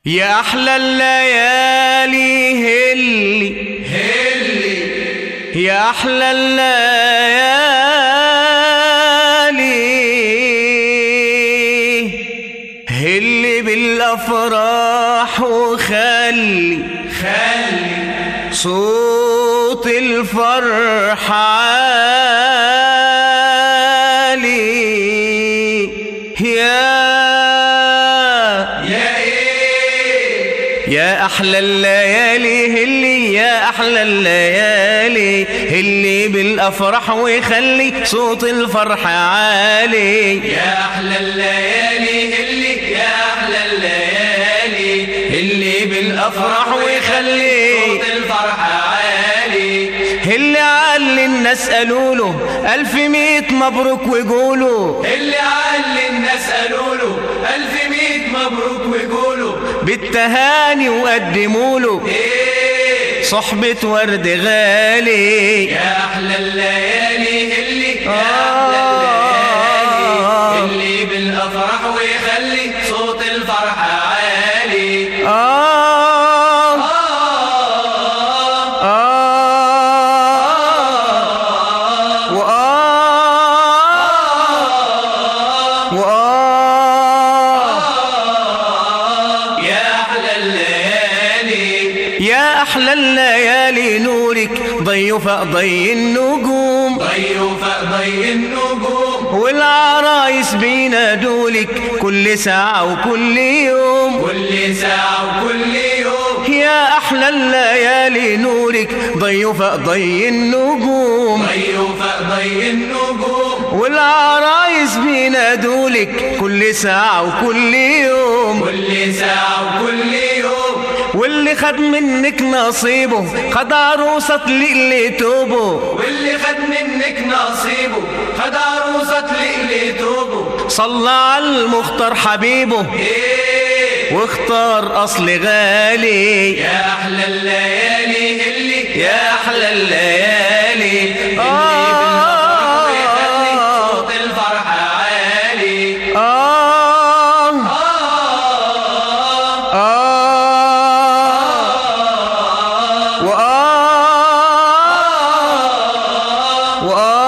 يا أحلى الليالي هلي هلي يا أحلى الليالي هلي بالأفراح وخلي خلي صوت الفرح عالي يا يا ايه يا احلى الليالي هلي يا احلى الليالي هلي بالافراح ويخلي صوت الفرح عالي يا احلى الليالي هلي يا احلى الليالي هلي بالافراح ويخلي صوت الفرح عالي هلي علي الناس قالوا له الف ميت مبروك ويقولوا اللي علي الناس قالوا له الف ميت مبروك ويقولوا بالتهاني وقدموا له ايه صحبة ورد غالي يا احلى الليالي هلي يا آه. احلى الليالي اللي بالافراح ويخلي صوت الفرح عالي آه آه آه وآه وآه يا احلى الليالي يا أحلى الليالي نورك ضيف ضي النجوم ضيوا فضي النجوم والعرايس بينادولك كل ساعة وكل يوم كل ساعة وكل يوم يا أحلى الليالي نورك ضيف ضي النجوم ضيوا فضي النجوم والعرايس بينادولك كل ساعة وكل يوم كل ساعة وكل يوم واللي خد منك نصيبه خد عروسة اللي توبه واللي خد منك نصيبه خد عروسة لقلي توبه صلى على المختار حبيبه ايه واختار أصل غالي يا احلى الليالي هلي يا أحلى الليالي اللي بالافراح ويخلي صوت الفرح عالي آه آه آه وآه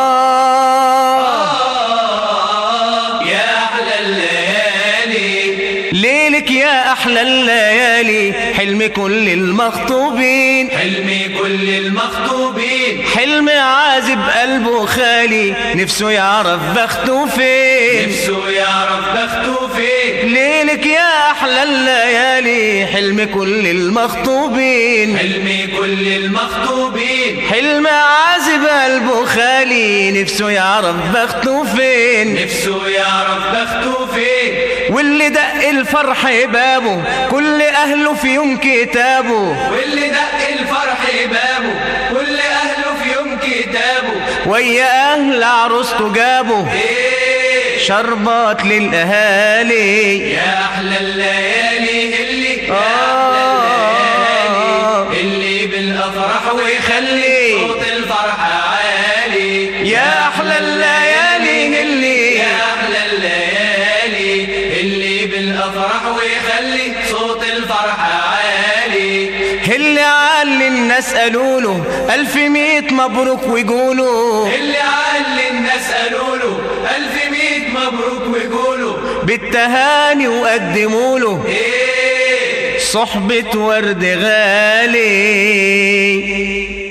وآه يا احلى الليالي ليلك يا أحلى الليالي حلم كل المخطوبين حلمي كل المخطوبين حلم عازب قلبه خالي نفسه يعرف بخته فين نفسه يعرف بخته فين ليلك يا أحلى الليالي حلم كل المخطوبين حلمي كل المخطوبين حلم عازب قلبه خالي نفسه يعرف بخته فين نفسه يعرف بخته فين واللي دق الفرح بابه كل أهله في يوم كتابه واللي دق الفرح بابه كل اهله في يوم كتابه ويا أهل عروسته جابه ايه شربات للأهالي يا احلى الليالي اللي يا آه. احلى الليالي اللي بالافراح ويخلي صوت الفرح عالي يا أحلى الليالي اللي يا احلى الليالي اللي بالافراح ويخلي صوت الفرح عالي اللي علي الناس قالوا له ألف ميت مبروك ويقولوا اللي علي الناس قالوا له الف ميت مبروك ويقولوا بالتهاني وقدموا له ايه صحبة ورد غالي